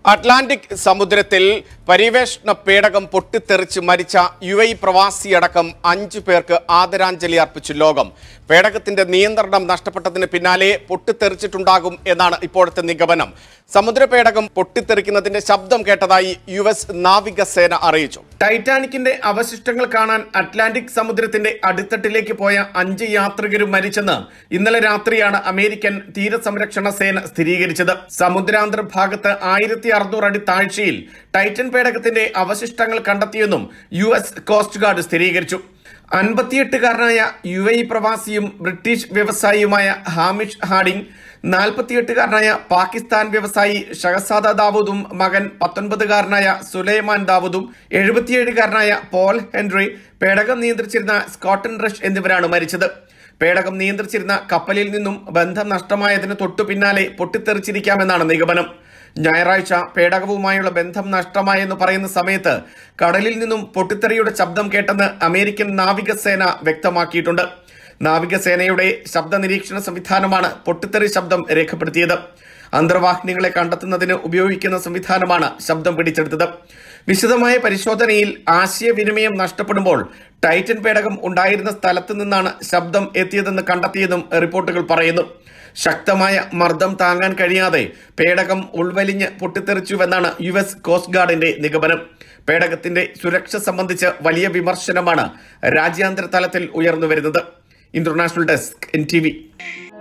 Atlantic സമുദ്രത്തിൽ പര്യവേഷണ പേടകം പൊട്ടിത്തെറിച്ച് മരിച്ച യു എ പ്രവാസിയടക്കം അഞ്ചു പേർക്ക് ആദരാഞ്ജലി അർപ്പിച്ചു ലോകം പേടകത്തിന്റെ നിയന്ത്രണം നഷ്ടപ്പെട്ടതിന് പിന്നാലെ പൊട്ടിത്തെറിച്ചിട്ടുണ്ടാകും എന്നാണ് ഇപ്പോഴത്തെ നിഗമനം സമുദ്രപേടകം പൊട്ടിത്തെറിക്കുന്നതിന്റെ ശബ്ദം കേട്ടതായി യു എസ് നാവികസേന അറിയിച്ചു ടൈറ്റാനിക്കിന്റെ അവശിഷ്ടങ്ങൾ കാണാൻ അറ്റ്ലാന്റിക് സമുദ്രത്തിന്റെ അടിത്തട്ടിലേക്ക് പോയ അഞ്ച് യാത്രികരും മരിച്ചെന്ന് ഇന്നലെ രാത്രിയാണ് അമേരിക്കൻ തീരസംരക്ഷണ സേന സ്ഥിരീകരിച്ചത് സമുദ്രാന്തർ ഭാഗത്ത് ആയിരത്തി അറുന്നൂറ് അടി താഴ്ചയിൽ ടൈറ്റൻ പേടകത്തിന്റെ അവശിഷ്ടങ്ങൾ കണ്ടെത്തിയെന്നും യു എസ് കോസ്റ്റ് ഗാർഡ് സ്ഥിരീകരിച്ചു അൻപത്തിയെട്ടുകാരനായ യു എ പ്രവാസിയും ബ്രിട്ടീഷ് വ്യവസായിയുമായ ഹാമിഷ് ഹാഡിംഗ് നാൽപ്പത്തിയെട്ടുകാരനായ പാകിസ്ഥാൻ വ്യവസായി ഷഹസാദ ദാവൂദും മകൻ പത്തൊൻപതുകാരനായ സുലൈമാൻ ദാവൂദും എഴുപത്തിയേഴുകാരനായ പോൾ ഹെൻറി പേടകം നിയന്ത്രിച്ചിരുന്ന സ്കോട്ടൻ റഷ് എന്നിവരാണ് മരിച്ചത് പേടകം നിയന്ത്രിച്ചിരുന്ന കപ്പലിൽ നിന്നും ബന്ധം നഷ്ടമായതിന് തൊട്ടു പിന്നാലെ പൊട്ടിത്തെറിച്ചിരിക്കാമെന്നാണ് നിഗമനം ഞായറാഴ്ച പേടകവുമായുള്ള ബന്ധം നഷ്ടമായെന്ന് പറയുന്ന സമയത്ത് കടലിൽ നിന്നും പൊട്ടിത്തെറിയുടെ ശബ്ദം കേട്ടെന്ന് അമേരിക്കൻ നാവികസേന വ്യക്തമാക്കിയിട്ടുണ്ട് നാവികസേനയുടെ ശബ്ദ നിരീക്ഷണ സംവിധാനമാണ് പൊട്ടിത്തെറി ശബ്ദം രേഖപ്പെടുത്തിയത് അന്തർവാഹിനികളെ കണ്ടെത്തുന്നതിന് ഉപയോഗിക്കുന്ന സംവിധാനമാണ് ശബ്ദം പിടിച്ചെടുത്തത് വിശദമായ പരിശോധനയിൽ ആശയവിനിമയം നഷ്ടപ്പെടുമ്പോൾ ടൈറ്റൻ പേടകം ഉണ്ടായിരുന്ന സ്ഥലത്ത് നിന്നാണ് ശബ്ദം എത്തിയതെന്ന് കണ്ടെത്തിയതും റിപ്പോർട്ടുകൾ പറയുന്നു ശക്തമായ മർദ്ദം താങ്ങാൻ കഴിയാതെ പേടകം ഉൾവലിഞ്ഞ് പൊട്ടിത്തെറിച്ചുവെന്നാണ് യു എസ് കോസ്റ്റ് ഗാർഡിന്റെ നിഗമനം പേടകത്തിന്റെ സുരക്ഷ സംബന്ധിച്ച് വലിയ വിമർശനമാണ് രാജ്യാന്തര തലത്തിൽ ഉയർന്നു വരുന്നത് ഇന്റർനാഷണൽ ഡെസ്ക് എൻ ടി